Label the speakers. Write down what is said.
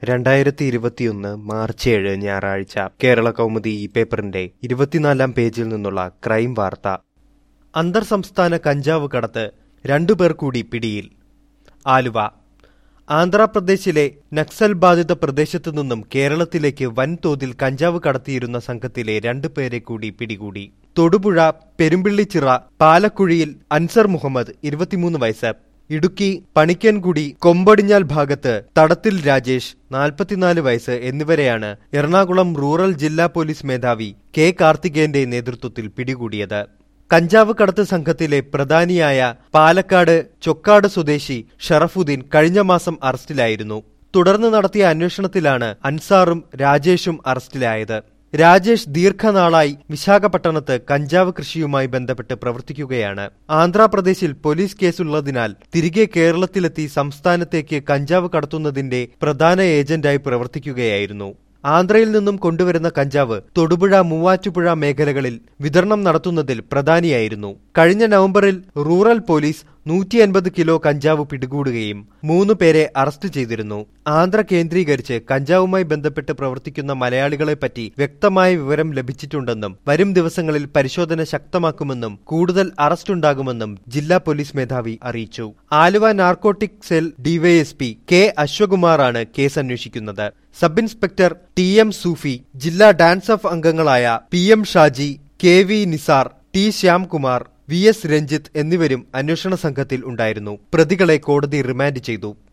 Speaker 1: രണ്ടായിരത്തി ഇരുപത്തിയൊന്ന് മാർച്ച് ഏഴ് ഞായറാഴ്ച കേരള കൗമുദി ഈ പേപ്പറിന്റെ ഇരുപത്തിനാലാം പേജിൽ നിന്നുള്ള ക്രൈം വാർത്ത അന്തർ സംസ്ഥാന കഞ്ചാവ് കടത്ത് രണ്ടുപേർ കൂടി പിടിയിൽ ആലുവ ആന്ധ്രാപ്രദേശിലെ നക്സൽ ബാധിത പ്രദേശത്തു നിന്നും കേരളത്തിലേക്ക് വൻതോതിൽ കഞ്ചാവ് കടത്തിയിരുന്ന സംഘത്തിലെ രണ്ടുപേരെ കൂടി പിടികൂടി തൊടുപുഴ പെരുമ്പിള്ളിച്ചിറ പാലക്കുഴിയിൽ അൻസർ മുഹമ്മദ് ഇരുപത്തിമൂന്ന് വയസ്സ് ഇടുക്കി പണിക്കൻകുടി കൊമ്പടിഞ്ഞാൽ ഭാഗത്ത് തടത്തിൽ രാജേഷ് നാൽപ്പത്തിനാല് വയസ്സ് എന്നിവരെയാണ് എറണാകുളം റൂറൽ ജില്ലാ പോലീസ് മേധാവി കെ കാർത്തികേയന്റെ നേതൃത്വത്തിൽ പിടികൂടിയത് കഞ്ചാവ് കടത്ത് സംഘത്തിലെ പ്രധാനിയായ പാലക്കാട് ചൊക്കാട് സ്വദേശി ഷറഫുദ്ദീൻ കഴിഞ്ഞ മാസം അറസ്റ്റിലായിരുന്നു തുടർന്ന് നടത്തിയ അന്വേഷണത്തിലാണ് അൻസാറും രാജേഷും അറസ്റ്റിലായത് രാജേഷ് ദീർഘനാളായി വിശാഖപട്ടണത്ത് കഞ്ചാവ് കൃഷിയുമായി ബന്ധപ്പെട്ട് പ്രവർത്തിക്കുകയാണ് ആന്ധ്രാപ്രദേശിൽ പോലീസ് കേസുള്ളതിനാൽ തിരികെ കേരളത്തിലെത്തി സംസ്ഥാനത്തേക്ക് കഞ്ചാവ് കടത്തുന്നതിന്റെ പ്രധാന ഏജന്റായി പ്രവർത്തിക്കുകയായിരുന്നു ആന്ധ്രയിൽ നിന്നും കൊണ്ടുവരുന്ന കഞ്ചാവ് തൊടുപുഴ മൂവാറ്റുപുഴ മേഖലകളിൽ വിതരണം നടത്തുന്നതിൽ പ്രധാനിയായിരുന്നു കഴിഞ്ഞ നവംബറിൽ റൂറൽ പോലീസ് നൂറ്റി അൻപത് കിലോ കഞ്ചാവ് പിടികൂടുകയും മൂന്ന് പേരെ അറസ്റ്റ് ചെയ്തിരുന്നു ആന്ധ്ര കേന്ദ്രീകരിച്ച് കഞ്ചാവുമായി ബന്ധപ്പെട്ട് പ്രവർത്തിക്കുന്ന മലയാളികളെപ്പറ്റി വ്യക്തമായ വിവരം ലഭിച്ചിട്ടുണ്ടെന്നും വരും ദിവസങ്ങളിൽ പരിശോധന ശക്തമാക്കുമെന്നും കൂടുതൽ അറസ്റ്റുണ്ടാകുമെന്നും ജില്ലാ പോലീസ് മേധാവി അറിയിച്ചു Aluva narcotic cell DYSP K അശ്വകുമാറാണ് കേസ് അന്വേഷിക്കുന്നത് sub inspector T M Sufi ജില്ലാ ഡാൻസ് ഓഫ് അംഗങ്ങളായ P M Shaji K V Nisar T Shyamkumar V S Ranjith എന്നിവരും അന്വേഷണ സംഘത്തിൽ ഉണ്ടായിരുന്നു പ്രതികളെ കോടതി റിമാൻഡ് ചെയ്തു